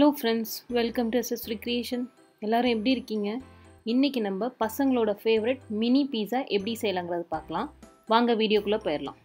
hello friends welcome to SS recreation எல்லோரும் எப்படி இருக்கீங்க இன்றைக்கி நம்ம பசங்களோட ஃபேவரட் மினி பீஸா எப்படி செய்யலாங்கிறது பார்க்கலாம் வாங்க வீடியோக்குள்ளே போயிடலாம்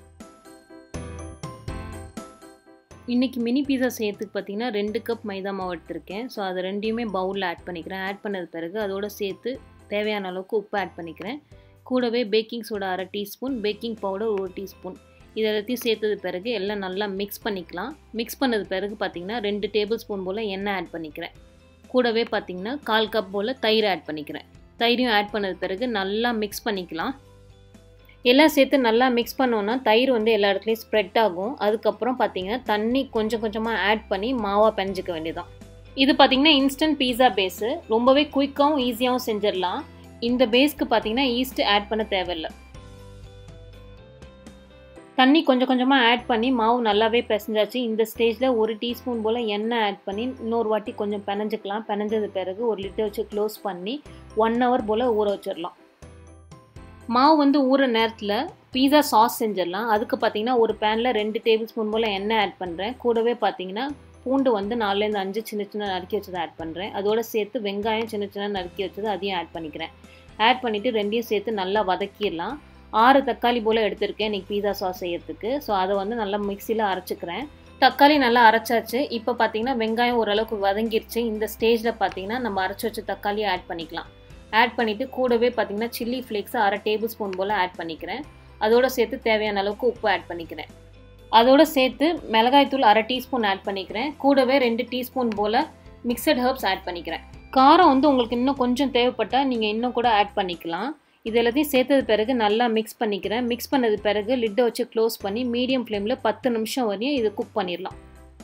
இன்றைக்கி மினி பீஸா செய்யறதுக்கு பார்த்தீங்கன்னா ரெண்டு கப் மைதா மாவு எடுத்திருக்கேன் ஸோ அதை ரெண்டையுமே பவுலில் ஆட் பண்ணிக்கிறேன் ஆட் பண்ணது பிறகு அதோட சேர்த்து தேவையான அளவுக்கு உப்பு ஆட் பண்ணிக்கிறேன் கூடவே பேக்கிங் சோடா அரை டீஸ்பூன் பேக்கிங் பவுடர் ஒரு டீஸ்பூன் இது எல்லாத்தையும் சேர்த்தது பிறகு எல்லாம் நல்லா மிக்ஸ் பண்ணிக்கலாம் மிக்ஸ் பண்ணது பிறகு பார்த்திங்கன்னா ரெண்டு டேபிள் ஸ்பூன் போல் எண்ணெய் ஆட் பண்ணிக்கிறேன் கூடவே பார்த்திங்கன்னா கால் கப் போல் தயிர் ஆட் பண்ணிக்கிறேன் தயிரையும் ஆட் பண்ணது பிறகு நல்லா மிக்ஸ் பண்ணிக்கலாம் எல்லாம் சேர்த்து நல்லா மிக்ஸ் பண்ணோன்னா தயிர் வந்து எல்லா இடத்துலையும் ஸ்ப்ரெட் ஆகும் அதுக்கப்புறம் பார்த்திங்கன்னா தண்ணி கொஞ்சம் கொஞ்சமாக ஆட் பண்ணி மாவாக பெஞ்சிக்க வேண்டியதான் இது பார்த்திங்கன்னா இன்ஸ்டன்ட் பீஸா பேஸு ரொம்பவே குயிக்காகவும் ஈஸியாகவும் செஞ்சிடலாம் இந்த பேஸ்க்கு பார்த்திங்கன்னா ஈஸ்ட்டு ஆட் பண்ண தேவையில்லை தண்ணி கொஞ்சம் கொஞ்சமாக ஆட் பண்ணி மாவு நல்லாவே பிசைஞ்சாச்சு இந்த ஸ்டேஜில் ஒரு டீஸ்பூன் போல் எண்ணெய் ஆட் பண்ணி இன்னொரு வாட்டி கொஞ்சம் பினஞ்சிக்கலாம் பினஞ்சது பிறகு ஒரு லிட்டர் வச்சு க்ளோஸ் பண்ணி ஒன் ஹவர் போல் ஊற வச்சிடலாம் மாவு வந்து ஊற நேரத்தில் பீஸா சாஸ் செஞ்சிடலாம் அதுக்கு பார்த்தீங்கன்னா ஒரு பேனில் ரெண்டு டேபிள் ஸ்பூன் போல் எண்ணெய் ஆட் பண்ணுறேன் கூடவே பார்த்தீங்கன்னா பூண்டு வந்து நாலுலேருந்து அஞ்சு சின்ன சின்ன நறுக்கி வச்சதை ஆட் பண்ணுறேன் அதோட சேர்த்து வெங்காயம் சின்ன சின்ன நறுக்கி வச்சது அதையும் ஆட் பண்ணிக்கிறேன் ஆட் பண்ணிவிட்டு ரெண்டையும் சேர்த்து நல்லா வதக்கிடலாம் ஆறு தக்காளி போல் எடுத்திருக்கேன் இன்றைக்கி பீஸா சாஸ் செய்யறதுக்கு ஸோ அதை வந்து நல்லா மிக்சியில் அரைச்சிக்கிறேன் தக்காளி நல்லா அரைச்சாச்சு இப்போ பார்த்தீங்கன்னா வெங்காயம் ஓரளவுக்கு வதங்கிருச்சு இந்த ஸ்டேஜில் பார்த்தீங்கன்னா நம்ம அரைச்சி வச்ச தக்காளியை ஆட் பண்ணிக்கலாம் ஆட் பண்ணிவிட்டு கூடவே பார்த்தீங்கன்னா சில்லி ஃப்ளேக்ஸை அரை டேபிள் ஸ்பூன் போல் ஆட் பண்ணிக்கிறேன் அதோட சேர்த்து தேவையான அளவுக்கு உப்பு ஆட் பண்ணிக்கிறேன் அதோட சேர்த்து மிளகாய்த்தூள் அரை டீஸ்பூன் ஆட் பண்ணிக்கிறேன் கூடவே ரெண்டு டீஸ்பூன் போல் மிக்சட் ஹர்ப்ஸ் ஆட் பண்ணிக்கிறேன் காரம் வந்து உங்களுக்கு இன்னும் கொஞ்சம் தேவைப்பட்டால் நீங்கள் இன்னும் கூட ஆட் பண்ணிக்கலாம் இது எல்லாத்தையும் சேர்த்தது பிறகு நல்லா மிக்ஸ் பண்ணிக்கிறேன் மிக்ஸ் பண்ணது பிறகு லிட்டை வச்சு க்ளோஸ் பண்ணி மீடியம் ஃப்ளேமில் பத்து நிமிஷம் வரையும் இது குக் பண்ணிடலாம்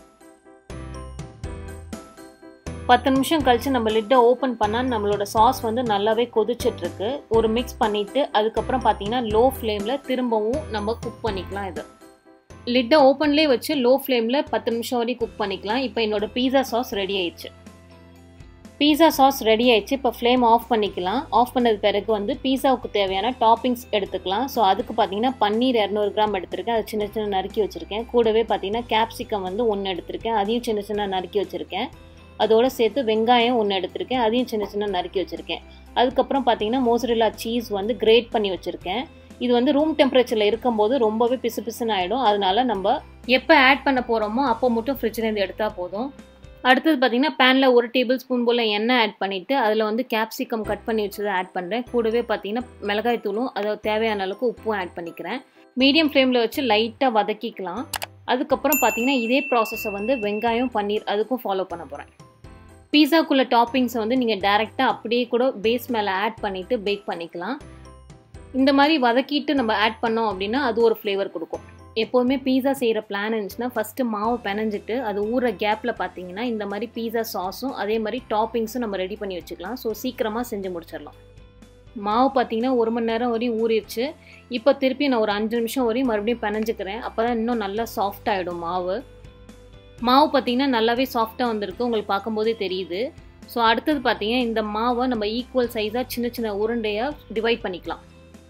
பத்து நிமிஷம் கழித்து நம்ம லிட்டை ஓப்பன் பண்ணால் நம்மளோட சாஸ் வந்து நல்லாவே கொதிச்சிட்ருக்கு ஒரு மிக்ஸ் பண்ணிவிட்டு அதுக்கப்புறம் பார்த்தீங்கன்னா லோ ஃப்ளேமில் திரும்பவும் நம்ம குக் பண்ணிக்கலாம் இது லிட்டை ஓப்பன்லேயே வச்சு லோ ஃப்ளேமில் பத்து நிமிஷம் வரையும் குக் பண்ணிக்கலாம் இப்போ என்னோடய பீஸா சாஸ் ரெடி ஆயிடுச்சு பீஸா சாஸ் ரெடி ஆயிடுச்சு இப்போ ஃப்ளேம் ஆஃப் பண்ணிக்கலாம் ஆஃப் பண்ணது பிறகு வந்து பீஸாவுக்கு தேவையான டாப்பிங்ஸ் எடுத்துக்கலாம் ஸோ அதுக்கு பார்த்தீங்கன்னா பன்னீர் இரநூறு கிராம் எடுத்திருக்கேன் அது சின்ன சின்ன நறுக்கி வச்சுருக்கேன் கூடவே பார்த்தீங்கன்னா கேப்சிகம் வந்து ஒன்று எடுத்திருக்கேன் அதையும் சின்ன சின்ன நறுக்கி வச்சுருக்கேன் அதோடு சேர்த்து வெங்காயம் ஒன்று எடுத்திருக்கேன் அதையும் சின்ன சின்ன நறுக்கி வச்சுருக்கேன் அதுக்கப்புறம் பார்த்தீங்கன்னா மோசரில்லா சீஸ் வந்து கிரேட் பண்ணி வச்சுருக்கேன் இது வந்து ரூம் டெம்பரேச்சரில் இருக்கும்போது ரொம்பவே பிசு பிசுன்னு ஆகிடும் அதனால நம்ம எப்போ ஆட் பண்ண போகிறோமோ அப்போ மட்டும் ஃப்ரிட்ஜ்லேருந்து எடுத்தால் போதும் அடுத்தது பார்த்திங்கன்னா பேனில் ஒரு டேபிள் ஸ்பூன் போல் எண்ணெய் ஆட் பண்ணிவிட்டு அதில் வந்து கேப்சிகம் கட் பண்ணி வச்சதை ஆட் பண்ணுறேன் கூடவே பார்த்தீங்கன்னா மிளகாய் தூளும் அதை தேவையான அளவுக்கு உப்பும் ஆட் பண்ணிக்கிறேன் மீடியம் ஃப்ளேமில் வச்சு லைட்டாக வதக்கிக்கலாம் அதுக்கப்புறம் பார்த்தீங்கன்னா இதே ப்ராசஸை வந்து வெங்காயம் பன்னீர் அதுக்கும் ஃபாலோ பண்ண போகிறேன் பீஸாக்குள்ள டாப்பிங்ஸை வந்து நீங்கள் டேரெக்டாக அப்படியே கூட பேஸ் மேலே ஆட் பண்ணிவிட்டு பேக் பண்ணிக்கலாம் இந்த மாதிரி வதக்கிட்டு நம்ம ஆட் பண்ணோம் அப்படின்னா அது ஒரு ஃப்ளேவர் கொடுக்கும் எப்போவுமே பீஸா செய்கிற பிளான் இருந்துச்சுன்னா ஃபஸ்ட்டு மாவு பிணைஞ்சிட்டு அது ஊற கேப்பில் பார்த்தீங்கன்னா இந்த மாதிரி பீஸா சாஸும் அதே மாதிரி டாப்பிங்ஸும் நம்ம ரெடி பண்ணி வச்சுக்கலாம் ஸோ சீக்கிரமாக செஞ்சு முடிச்சிடலாம் மாவு பார்த்தீங்கன்னா ஒரு மணி நேரம் வரையும் ஊறிடுச்சு இப்போ திருப்பி நான் ஒரு அஞ்சு நிமிஷம் வரையும் மறுபடியும் பிணைஞ்சிக்கிறேன் அப்போ தான் இன்னும் நல்லா சாஃப்ட் ஆகிடும் மாவு மாவு பார்த்திங்கன்னா நல்லாவே சாஃப்டாக வந்திருக்கு உங்களுக்கு பார்க்கும்போதே தெரியுது ஸோ அடுத்தது பார்த்தீங்கன்னா இந்த மாவை நம்ம ஈக்குவல் சைஸாக சின்ன சின்ன உருண்டையாக டிவைட் பண்ணிக்கலாம்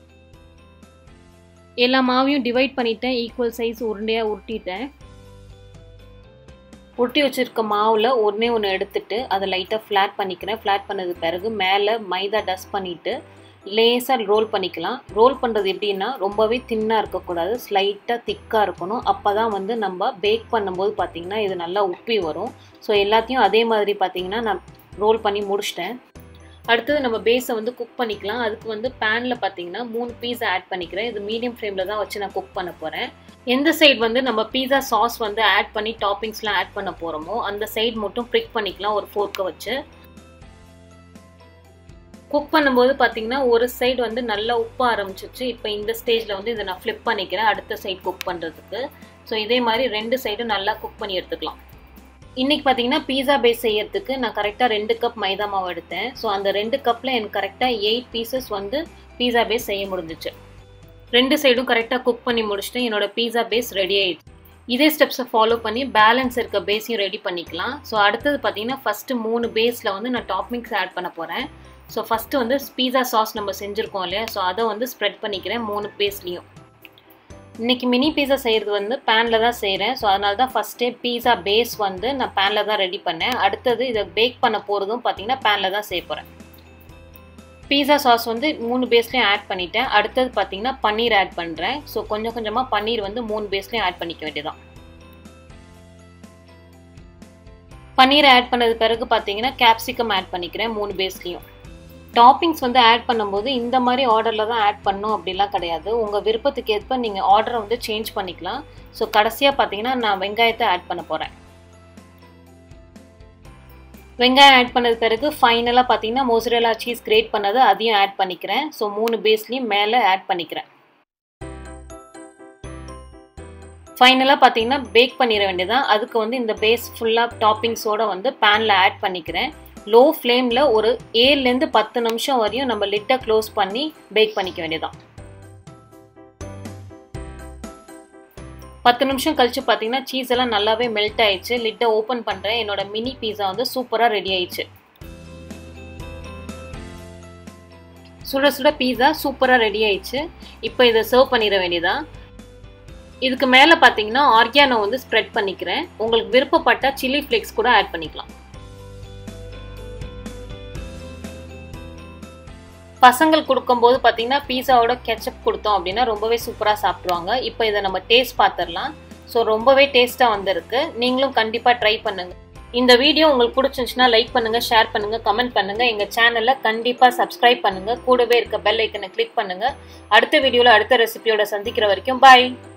எல்லா மாவையும் டிவைட் பண்ணிட்டேன் ஈக்குவல் சைஸ் உருண்டையாக உருட்டிட்டேன் உருட்டி வச்சுருக்க மாவில் ஒன்றே ஒன்று எடுத்துட்டு அதை லைட்டாக ஃப்ளாட் பண்ணிக்கிறேன் ஃப்ளாட் பண்ணது பிறகு மேலே மைதா டஸ்ட் பண்ணிவிட்டு லேஸாக ரோல் பண்ணிக்கலாம் ரோல் பண்ணுறது எப்படின்னா ரொம்பவே தின்னாக இருக்கக்கூடாது ஸ்லைட்டாக திக்காக இருக்கணும் அப்போ தான் வந்து நம்ம பேக் பண்ணும்போது பார்த்திங்கன்னா இது நல்லா உப்பி வரும் ஸோ எல்லாத்தையும் அதே மாதிரி பார்த்திங்கன்னா நான் ரோல் பண்ணி முடிச்சிட்டேன் அடுத்தது நம்ம பேஸை வந்து குக் பண்ணிக்கலாம் அதுக்கு வந்து பேனில் பார்த்தீங்கன்னா மூணு பீஸா ஆட் பண்ணிக்கிறேன் இது மீடியம் ஃப்ளேமில் தான் வச்சு நான் குக் பண்ண போகிறேன் எந்த சைடு வந்து நம்ம பீஸா சாஸ் வந்து ஆட் பண்ணி டாப்பிங்ஸ்லாம் ஆட் பண்ண போகிறோமோ அந்த சைடு மட்டும் ப்ரிக் பண்ணிக்கலாம் ஒரு ஃபோர்க்கை வச்சு குக் பண்ணும்போது பார்த்தீங்கன்னா ஒரு சைடு வந்து நல்லா உப்ப ஆரம்பிச்சிச்சு இப்போ இந்த ஸ்டேஜில் வந்து இதை நான் ஃப்ளிப் பண்ணிக்கிறேன் அடுத்த சைடு குக் பண்ணுறதுக்கு ஸோ இதே மாதிரி ரெண்டு சைடும் நல்லா குக் பண்ணி எடுத்துக்கலாம் இன்றைக்கி பார்த்தீங்கன்னா பீஸா பேஸ் செய்யறதுக்கு நான் கரெக்டாக ரெண்டு கப் மைதா மாவு எடுத்தேன் ஸோ அந்த ரெண்டு கப்பில் எனக்கு கரெக்டாக எயிட் பீசஸ் வந்து பீஸா பேஸ் செய்ய முடிஞ்சிச்சு ரெண்டு சைடும் கரெக்டாக குக் பண்ணி முடிச்சுட்டு என்னோட பீஸா பேஸ் ரெடி ஆயிடுச்சு இதே ஸ்டெப்ஸை ஃபாலோ பண்ணி பேலன்ஸ் இருக்க பேஸையும் ரெடி பண்ணிக்கலாம் ஸோ அடுத்தது பார்த்தீங்கன்னா ஃபஸ்ட்டு மூணு பேஸில் வந்து நான் டாப்பிங்ஸ் ஆட் பண்ண போகிறேன் ஸோ ஃபஸ்ட்டு வந்து பீஸா சாஸ் நம்ம செஞ்சுருக்கோம் இல்லையா ஸோ அதை வந்து ஸ்ப்ரெட் பண்ணிக்கிறேன் மூணு பேஸ்லேயும் இன்றைக்கி மினி பீஸா செய்கிறது வந்து பேனில் தான் செய்கிறேன் ஸோ அதனால தான் ஃபஸ்ட்டே பீஸா பேஸ் வந்து நான் பேனில் தான் ரெடி பண்ணேன் அடுத்தது இதை பேக் பண்ண போகிறதும் பார்த்தீங்கன்னா பேனில் தான் செய்ய போகிறேன் பீஸா சாஸ் வந்து மூணு பேஸ்லேயும் ஆட் பண்ணிட்டேன் அடுத்தது பார்த்தீங்கன்னா பன்னீர் ஆட் பண்ணுறேன் ஸோ கொஞ்சம் கொஞ்சமாக பன்னீர் வந்து மூணு பேஸ்லேயும் ஆட் பண்ணிக்க வேண்டியதான் பன்னீரை ஆட் பண்ணது பிறகு பார்த்தீங்கன்னா கேப்சிகம் ஆட் பண்ணிக்கிறேன் மூணு பேஸ்லேயும் டாப்பிங்ஸ் வந்து ஆட் பண்ணும்போது இந்த மாதிரி ஆர்டரில் தான் ஆட் பண்ணும் அப்படிலாம் கிடையாது உங்கள் விருப்பத்துக்கு ஏற்ப நீங்கள் ஆர்டரை வந்து சேஞ்ச் பண்ணிக்கலாம் ஸோ கடைசியாக பார்த்தீங்கன்னா நான் வெங்காயத்தை ஆட் பண்ண போகிறேன் வெங்காயம் ஆட் பண்ணது பிறகு ஃபைனலாக பார்த்தீங்கன்னா மோசரேலா சீஸ் கிரேட் பண்ணது அதையும் ஆட் பண்ணிக்கிறேன் ஸோ மூணு பேஸ்லேயும் மேலே ஆட் பண்ணிக்கிறேன் ஃபைனலாக பார்த்தீங்கன்னா பேக் பண்ணிட வேண்டியதான் அதுக்கு வந்து இந்த பேஸ் ஃபுல்லாக டாப்பிங்ஸோடு வந்து பேனில் ஆட் பண்ணிக்கிறேன் லோ ஃப்ளேமில் ஒரு ஏழுலேருந்து பத்து நிமிஷம் வரையும் நம்ம லிட்டை க்ளோஸ் பண்ணி பேக் பண்ணிக்க வேண்டியதான் பத்து நிமிஷம் கழிச்சு பார்த்தீங்கன்னா சீஸ் எல்லாம் நல்லாவே மெல்ட் ஆயிடுச்சு லிட்டை ஓப்பன் பண்ணுறேன் என்னோட மினி பீஸா வந்து சூப்பராக ரெடி ஆயிடுச்சு சுட சுட பீஸா சூப்பராக ரெடி ஆயிடுச்சு இப்போ இதை சர்வ் பண்ணிட வேண்டியதான் இதுக்கு மேலே பார்த்தீங்கன்னா ஆர்கானோ வந்து ஸ்ப்ரெட் பண்ணிக்கிறேன் உங்களுக்கு விருப்பப்பட்ட சில்லி ஃப்ளேக்ஸ் கூட ஆட் பண்ணிக்கலாம் பசங்களுக்கு கொடுக்கும்போது பார்த்தீங்கன்னா பீஸாவோட கெச்சப் கொடுத்தோம் அப்படின்னா ரொம்பவே சூப்பராக சாப்பிடுவாங்க இப்போ இதை நம்ம டேஸ்ட் பார்த்துடலாம் ஸோ ரொம்பவே டேஸ்ட்டாக வந்திருக்கு நீங்களும் கண்டிப்பாக ட்ரை பண்ணுங்கள் இந்த வீடியோ உங்களுக்கு பிடிச்சிருந்துச்சுன்னா லைக் பண்ணுங்கள் ஷேர் பண்ணுங்கள் கமெண்ட் பண்ணுங்கள் எங்கள் சேனலில் கண்டிப்பாக சப்ஸ்கிரைப் பண்ணுங்கள் கூடவே இருக்க பெல் ஐக்கனை கிளிக் பண்ணுங்கள் அடுத்த வீடியோவில் அடுத்த ரெசிபியோட சந்திக்கிற வரைக்கும் பாய்